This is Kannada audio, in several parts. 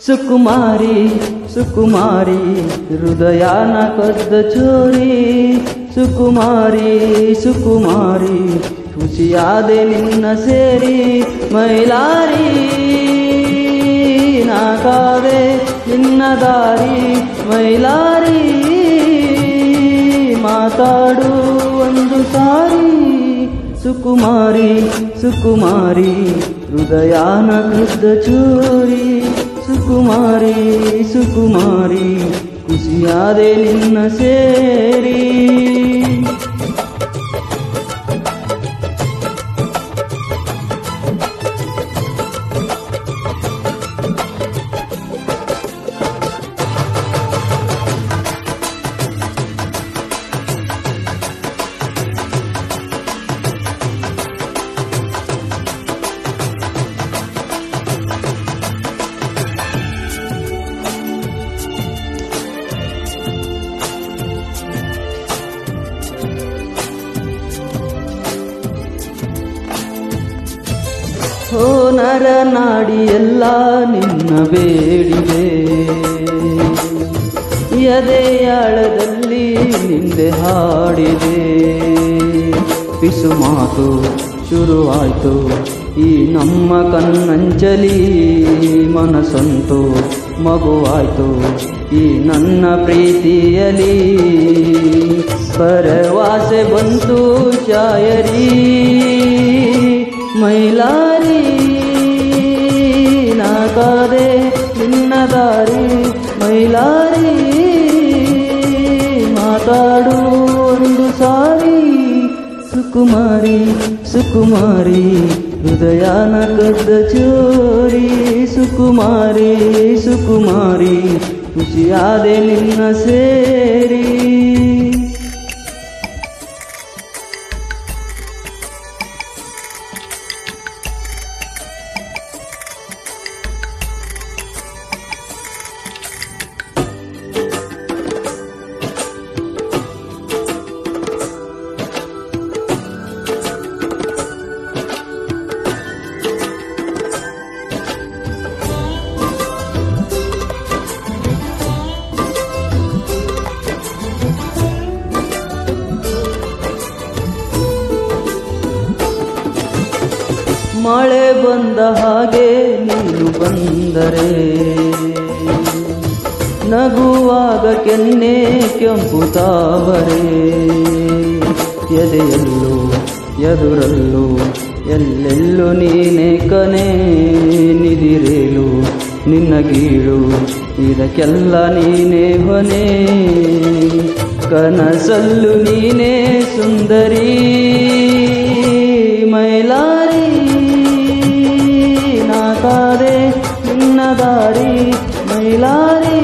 ಸುಕುಮಾರಿ ಸುಕುಮಾರಿ ಹೃದಯನ ಕದ್ದ ಚೋರಿ ಸುಕುಮಾರಿ ಸುಕುಮಾರಿ ಖುಷಿಯಾದೆ ನಿನ್ನ ಸೇರಿ ಮೈಲಾರಿ ನಾಕಾದೆ ನಿನ್ನ ದಾರಿ ಮೈಲಾರಿ ಮಾತಾಡು ಒಂದು ಸಾರಿ ಸುಕುಮಾರಿ ಸುಕುಮಾರಿ ಹೃದಯನ ಕದ್ದ ಚೋರಿ ಸುಕುಮಾರಿ ಸುಕುಮಾರಿ ಖುಷಿಯಾದೆ ನಿನ್ನ ಸೇರಿ ಓ ನರ ನಾಡಿ ಎಲ್ಲ ನಿನ್ನ ಬೇಡಿದೆ ಎದೆಯಾಳದಲ್ಲಿ ನಿಂದೆ ಹಾಡಿದೆ ಪಿಸು ಮಾತು ಶುರುವಾಯ್ತು ಈ ನಮ್ಮ ಕಣ್ಣಂಚಲಿ ಮನಸ್ಸಂತು ಮಗುವಾಯ್ತು ಈ ನನ್ನ ಪ್ರೀತಿಯಲಿ ಪರವಾಸೆ ಬಂತು ಶಾಯರಿ ಮೈಲಾರಿ ನಾಕಾದೆ ನಿನ್ನ ದಾರಿ ಮೈಲಾರಿ ಮಾತಾಡು ಒಂದು ಸಾರಿ ಸುಕುಮಾರಿ ಸುಕುಮಾರಿ ಹೃದಯನ ಕದ್ದ ಚೋರಿ ಸುಕುಮಾರಿ ಸುಕುಮಾರಿ ಖುಷಿಯಾದೆ ನಿನ್ನ ಸೇರಿ ಮಳೆ ಬಂದ ಹಾಗೆ ನೀನು ಬಂದರೆ ನಗುವಾಗ ಕೆನ್ನೆ ಕೆಂಪು ತಾವರೆ ಎದೆಯಲ್ಲೂ ಎದುರಲ್ಲೂ ಎಲ್ಲೆಲ್ಲೂ ನೀನೆ ಕನೆ ನಿದಿರೇಲು ನಿನ್ನ ಗೀಳು ಇದಕ್ಕೆಲ್ಲ ನೀನೇ ಹೊನೆ ಕನಸಲ್ಲು ನೀನೇ ಸುಂದರಿ ಮೈಲಾರಿ ನಾಕಾದೆ ನಿನ್ನ ದಾರಿ ಮೈಲಾರಿ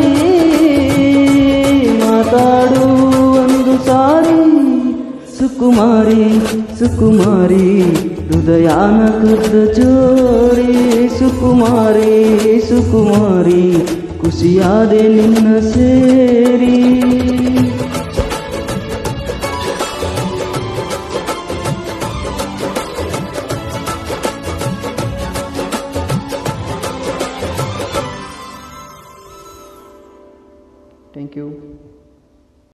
ಮಾತಾಡು ಒಂದು ಸಾರಿ ಸುಕುಮಾರಿ ಸುಕುಮಾರಿ ಹೃದಯನ ಕದ್ದ ಚೋರಿ ಸುಕುಮಾರಿ ಸುಕುಮಾರಿ ಖುಷಿಯಾದೆ ನಿನ್ನ ಸೇರಿ ಥ್ಯಾಂಕ್ ಯು